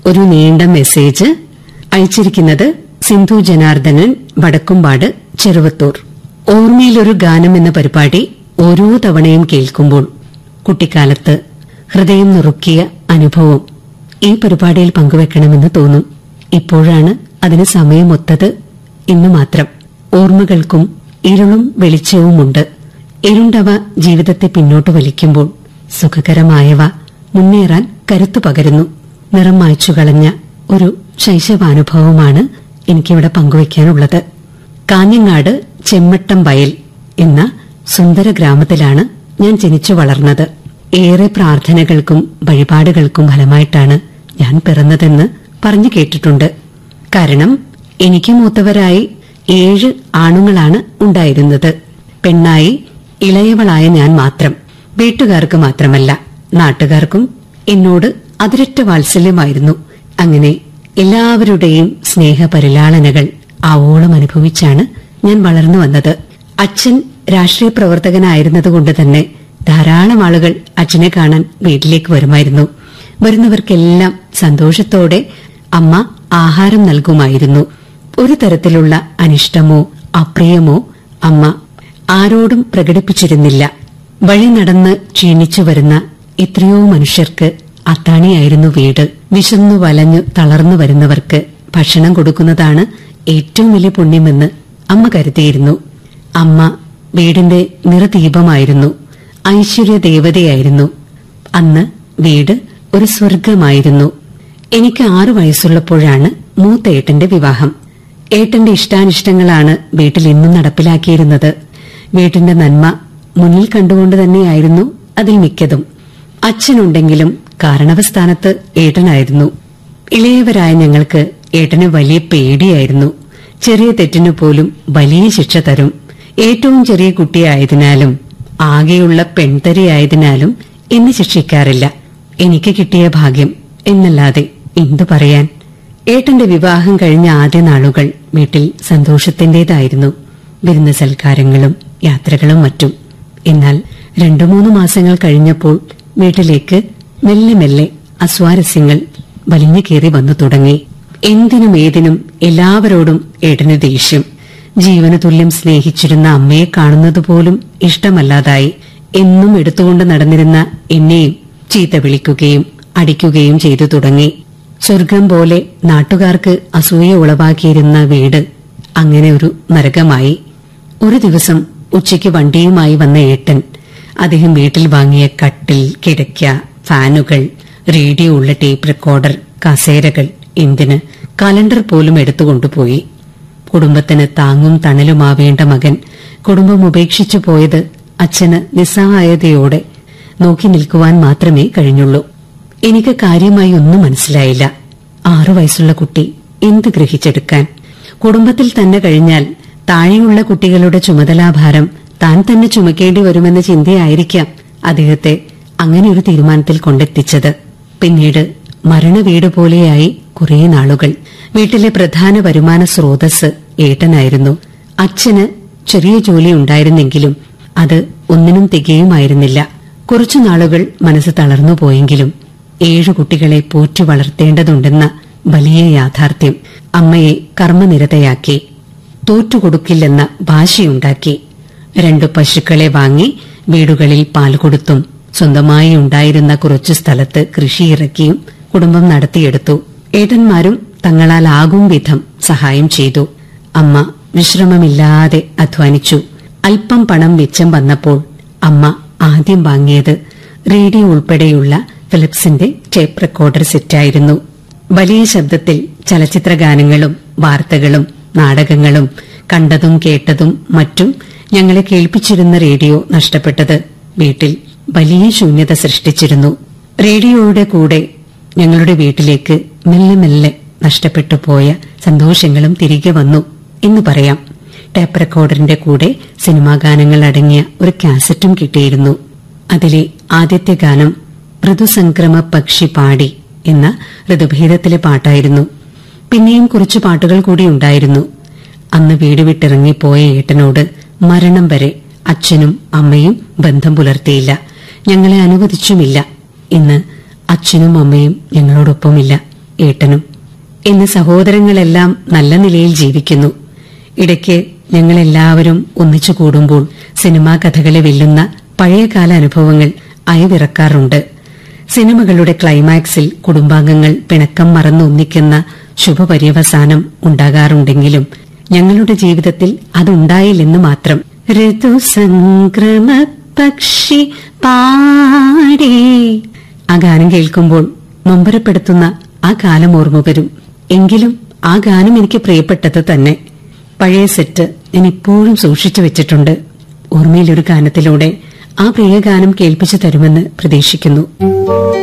ഒരു നീണ്ട മെസ്സേജ് അയച്ചിരിക്കുന്നത് സിന്ധു ജനാർദ്ദനൻ വടക്കുംപാട് ചെറുവത്തൂർ ഓർമ്മയിലൊരു ഗാനം എന്ന പരിപാടി ഓരോ തവണയും കേൾക്കുമ്പോൾ കുട്ടിക്കാലത്ത് ഹൃദയം നുറുക്കിയ അനുഭവം ഈ പരിപാടിയിൽ പങ്കുവെക്കണമെന്ന് തോന്നും ഇപ്പോഴാണ് അതിന് സമയമൊത്തത് ഇന്ന് മാത്രം ഓർമ്മകൾക്കും ഇരുളും വെളിച്ചവുമുണ്ട് ഇരുണ്ടവ ജീവിതത്തെ പിന്നോട്ട് വലിക്കുമ്പോൾ സുഖകരമായവ മുന്നേറാൻ കരുത്തു പകരുന്നു നിറം മായ്ച്ചു കളഞ്ഞ ഒരു ശൈശവാനുഭവമാണ് എനിക്കിവിടെ പങ്കുവയ്ക്കാനുള്ളത് കാഞ്ഞങ്ങാട് ചെമ്മട്ടം വയൽ എന്ന സുന്ദര ഗ്രാമത്തിലാണ് ഞാൻ ജനിച്ചു വളർന്നത് ഏറെ പ്രാർത്ഥനകൾക്കും വഴിപാടുകൾക്കും ഫലമായിട്ടാണ് ഞാൻ പിറന്നതെന്ന് പറഞ്ഞു കേട്ടിട്ടുണ്ട് കാരണം എനിക്ക് മൂത്തവരായി ഏഴ് ആണുങ്ങളാണ് ഉണ്ടായിരുന്നത് പെണ്ണായി ഇളയവളായ ഞാൻ മാത്രം വീട്ടുകാർക്ക് മാത്രമല്ല നാട്ടുകാർക്കും എന്നോട് അതിരറ്റ വാത്സല്യമായിരുന്നു അങ്ങനെ എല്ലാവരുടെയും സ്നേഹപരിലാളനകൾ ആവോളം അനുഭവിച്ചാണ് ഞാൻ വളർന്നു വന്നത് അച്ഛൻ രാഷ്ട്രീയ പ്രവർത്തകനായിരുന്നതുകൊണ്ട് തന്നെ ധാരാളം ആളുകൾ അച്ഛനെ കാണാൻ വീട്ടിലേക്ക് വരുമായിരുന്നു വരുന്നവർക്കെല്ലാം സന്തോഷത്തോടെ അമ്മ ആഹാരം നൽകുമായിരുന്നു ഒരു തരത്തിലുള്ള അനിഷ്ടമോ അപ്രിയമോ അമ്മ ആരോടും പ്രകടിപ്പിച്ചിരുന്നില്ല വഴി നടന്ന് ക്ഷീണിച്ചു വരുന്ന എത്രയോ മനുഷ്യർക്ക് അത്താണിയായിരുന്നു വീട് വിശന്നു വലഞ്ഞു തളർന്നു വരുന്നവർക്ക് ഭക്ഷണം കൊടുക്കുന്നതാണ് ഏറ്റവും വലിയ പുണ്യമെന്ന് അമ്മ കരുതിയിരുന്നു അമ്മ വീടിന്റെ നിറദീപമായിരുന്നു ഐശ്വര്യ ദേവതയായിരുന്നു അന്ന് വീട് ഒരു സ്വർഗമായിരുന്നു എനിക്ക് ആറു വയസ്സുള്ളപ്പോഴാണ് മൂത്ത ഏട്ടന്റെ വിവാഹം ഏട്ടന്റെ ഇഷ്ടാനിഷ്ടങ്ങളാണ് വീട്ടിൽ ഇന്നും നടപ്പിലാക്കിയിരുന്നത് വീട്ടിന്റെ നന്മ മുന്നിൽ കണ്ടുകൊണ്ട് തന്നെയായിരുന്നു അതിൽ മിക്കതും അച്ഛനുണ്ടെങ്കിലും കാരണവസ്ഥാനത്ത് ഏട്ടനായിരുന്നു ഇളയവരായ ഞങ്ങൾക്ക് ഏട്ടന് വലിയ പേടിയായിരുന്നു ചെറിയ തെറ്റിനു പോലും വലിയ ശിക്ഷ തരും ഏറ്റവും ചെറിയ കുട്ടിയായതിനാലും ആകെയുള്ള പെൺതരിയായതിനാലും എന്നെ ശിക്ഷിക്കാറില്ല എനിക്ക് കിട്ടിയ ഭാഗ്യം എന്നല്ലാതെ എന്തു പറയാൻ ഏട്ടന്റെ വിവാഹം കഴിഞ്ഞ ആദ്യ നാളുകൾ വീട്ടിൽ സന്തോഷത്തിന്റേതായിരുന്നു വിരുന്ന് സൽക്കാരങ്ങളും യാത്രകളും മറ്റും എന്നാൽ രണ്ടു മൂന്ന് മാസങ്ങൾ കഴിഞ്ഞപ്പോൾ വീട്ടിലേക്ക് മെല്ലെ മെല്ലെ അസ്വാരസ്യങ്ങൾ വലിഞ്ഞു കയറി വന്നു തുടങ്ങി എന്തിനും ഏതിനും എല്ലാവരോടും ഏട്ടന് ദേഷ്യം ജീവന തുല്യം സ്നേഹിച്ചിരുന്ന അമ്മയെ കാണുന്നതുപോലും ഇഷ്ടമല്ലാതായി എന്നും എടുത്തുകൊണ്ട് നടന്നിരുന്ന എന്നെയും ചീത്ത വിളിക്കുകയും അടിക്കുകയും ചെയ്തു തുടങ്ങി സ്വർഗം പോലെ നാട്ടുകാർക്ക് അസൂയ ഉളവാക്കിയിരുന്ന വീട് അങ്ങനെ ഒരു നരകമായി ഒരു ദിവസം ഉച്ചയ്ക്ക് വണ്ടിയുമായി വന്ന ഏട്ടൻ അദ്ദേഹം വീട്ടിൽ വാങ്ങിയ കട്ടിൽ കിടക്ക ഫാനുകൾ റേഡിയോ ഉള്ള ടേപ്പ് റെക്കോർഡർ കസേരകൾ എന്തിന് കലണ്ടർ പോലും എടുത്തുകൊണ്ടുപോയി കുടുംബത്തിന് താങ്ങും തണലുമാവേണ്ട മകൻ കുടുംബം ഉപേക്ഷിച്ചു പോയത് അച്ഛന് നിസ്സഹായതയോടെ നോക്കി നിൽക്കുവാൻ മാത്രമേ കഴിഞ്ഞുള്ളൂ എനിക്ക് കാര്യമായി ഒന്നും മനസ്സിലായില്ല ആറു വയസ്സുള്ള കുട്ടി എന്ത് ഗ്രഹിച്ചെടുക്കാൻ കുടുംബത്തിൽ തന്നെ കഴിഞ്ഞാൽ താഴെയുള്ള കുട്ടികളുടെ ചുമതലാഭാരം താൻ തന്നെ ചുമക്കേണ്ടി വരുമെന്ന ചിന്തയായിരിക്കാം അദ്ദേഹത്തെ അങ്ങനെ ഒരു തീരുമാനത്തിൽ കൊണ്ടെത്തിച്ചത് പിന്നീട് മരണവീട് പോലെയായി കുറേ നാളുകൾ വീട്ടിലെ പ്രധാന വരുമാന സ്രോതസ് ഏട്ടനായിരുന്നു അച്ഛന് ചെറിയ ജോലി ഉണ്ടായിരുന്നെങ്കിലും അത് ഒന്നിനും തികയുമായിരുന്നില്ല കുറച്ചു നാളുകൾ മനസ്സ് തളർന്നുപോയെങ്കിലും ഏഴു കുട്ടികളെ പോറ്റു വളർത്തേണ്ടതുണ്ടെന്ന വലിയ യാഥാർത്ഥ്യം അമ്മയെ കർമ്മനിരതയാക്കി തോറ്റുകൊടുക്കില്ലെന്ന ഭാഷയുണ്ടാക്കി രണ്ടു പശുക്കളെ വാങ്ങി വീടുകളിൽ പാൽ കൊടുത്തും സ്വന്തമായി ഉണ്ടായിരുന്ന കുറച്ചു സ്ഥലത്ത് കൃഷിയിറക്കിയും കുടുംബം നടത്തിയെടുത്തു ഏട്ടന്മാരും തങ്ങളാലാകും വിധം സഹായം ചെയ്തു അമ്മ വിശ്രമമില്ലാതെ അധ്വാനിച്ചു അല്പം പണം മിച്ചം വന്നപ്പോൾ അമ്മ ആദ്യം വാങ്ങിയത് റേഡിയോ ഉൾപ്പെടെയുള്ള ഫിലിപ്സിന്റെ ടേപ്പ് റെക്കോർഡർ സെറ്റായിരുന്നു വലിയ ശബ്ദത്തിൽ ചലച്ചിത്ര ഗാനങ്ങളും വാർത്തകളും നാടകങ്ങളും കണ്ടതും കേട്ടതും മറ്റും ഞങ്ങളെ കേൾപ്പിച്ചിരുന്ന റേഡിയോ നഷ്ടപ്പെട്ടത് വീട്ടിൽ വലിയ ശൂന്യത സൃഷ്ടിച്ചിരുന്നു റേഡിയോയുടെ കൂടെ ഞങ്ങളുടെ വീട്ടിലേക്ക് മെല്ലെ മെല്ലെ നഷ്ടപ്പെട്ടു പോയ സന്തോഷങ്ങളും തിരികെ വന്നു എന്ന് പറയാം ടേപ്പ് റെക്കോർഡറിന്റെ കൂടെ സിനിമാ ഗാനങ്ങൾ അടങ്ങിയ ഒരു കാസറ്റും കിട്ടിയിരുന്നു അതിലെ ആദ്യത്തെ ഗാനം ഋതുസംക്രമ പക്ഷി പാടി എന്ന ഋതുഭേദത്തിലെ പാട്ടായിരുന്നു പിന്നെയും കുറച്ചു പാട്ടുകൾ കൂടി ഉണ്ടായിരുന്നു അന്ന് വീട് വിട്ടിറങ്ങിപ്പോയ ഏട്ടനോട് മരണം വരെ അച്ഛനും അമ്മയും ബന്ധം പുലർത്തിയില്ല ഞങ്ങളെ അനുവദിച്ചുമില്ല ഇന്ന് അച്ഛനും അമ്മയും ഞങ്ങളോടൊപ്പമില്ല ഏട്ടനും ഇന്ന് സഹോദരങ്ങളെല്ലാം നല്ല നിലയിൽ ജീവിക്കുന്നു ഇടയ്ക്ക് ഞങ്ങളെല്ലാവരും ഒന്നിച്ചു കൂടുമ്പോൾ സിനിമാ കഥകളെ വെല്ലുന്ന പഴയകാല അനുഭവങ്ങൾ അയവിറക്കാറുണ്ട് സിനിമകളുടെ ക്ലൈമാക്സിൽ കുടുംബാംഗങ്ങൾ പിണക്കം മറന്നൊന്നിക്കുന്ന ശുഭപര്യവസാനം ഉണ്ടാകാറുണ്ടെങ്കിലും ഞങ്ങളുടെ ജീവിതത്തിൽ അതുണ്ടായില്ലെന്ന് മാത്രം ഋതുസംക്രമ പക്ഷി പാടേ ആ ഗാനം കേൾക്കുമ്പോൾ നൊമ്പരപ്പെടുത്തുന്ന ആ കാലം ഓർമ്മ വരും എങ്കിലും ആ ഗാനം എനിക്ക് പ്രിയപ്പെട്ടത് തന്നെ പഴയ സെറ്റ് ഞാൻ ഇപ്പോഴും സൂക്ഷിച്ചു വെച്ചിട്ടുണ്ട് ഓർമ്മയിലൊരു ഗാനത്തിലൂടെ ആ പ്രിയ ഗാനം കേൾപ്പിച്ചു തരുമെന്ന് പ്രതീക്ഷിക്കുന്നു